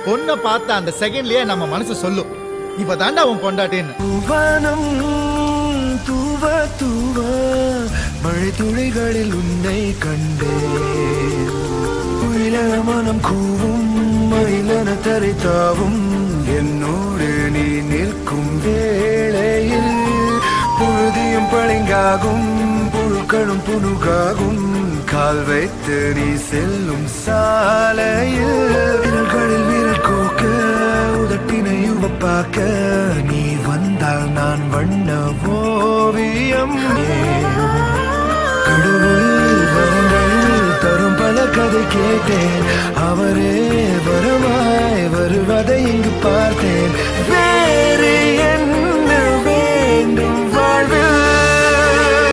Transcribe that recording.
பொண்ணை பார்த்த அந்த செகண்ட்லயே நம்ம மனசு சொல்லும் இப்ப தாண்டா உன் பொண்டாட்டின்னு வானம் தூவ தூவ மழை துளிகளில் உன்னை கண்டேன் உயிலன மனம் கூவும் மயிலன தரைத்தாவும் என்னோடு நீ நிற்கும் வேளையில் புழுதியும் பளிங்காகும் புழுக்களும் புனுகாகும் கால் வைத்து நீ செல்லும் சாலையில் விரல்களில் விரல் கோக்க உதட்டினை உவப்பாக்க நீ வந்தால் நான் வண்ண ஓவியம் கடவுள் வரங்கள் தரும் பல கதை கேட்டேன் அவரே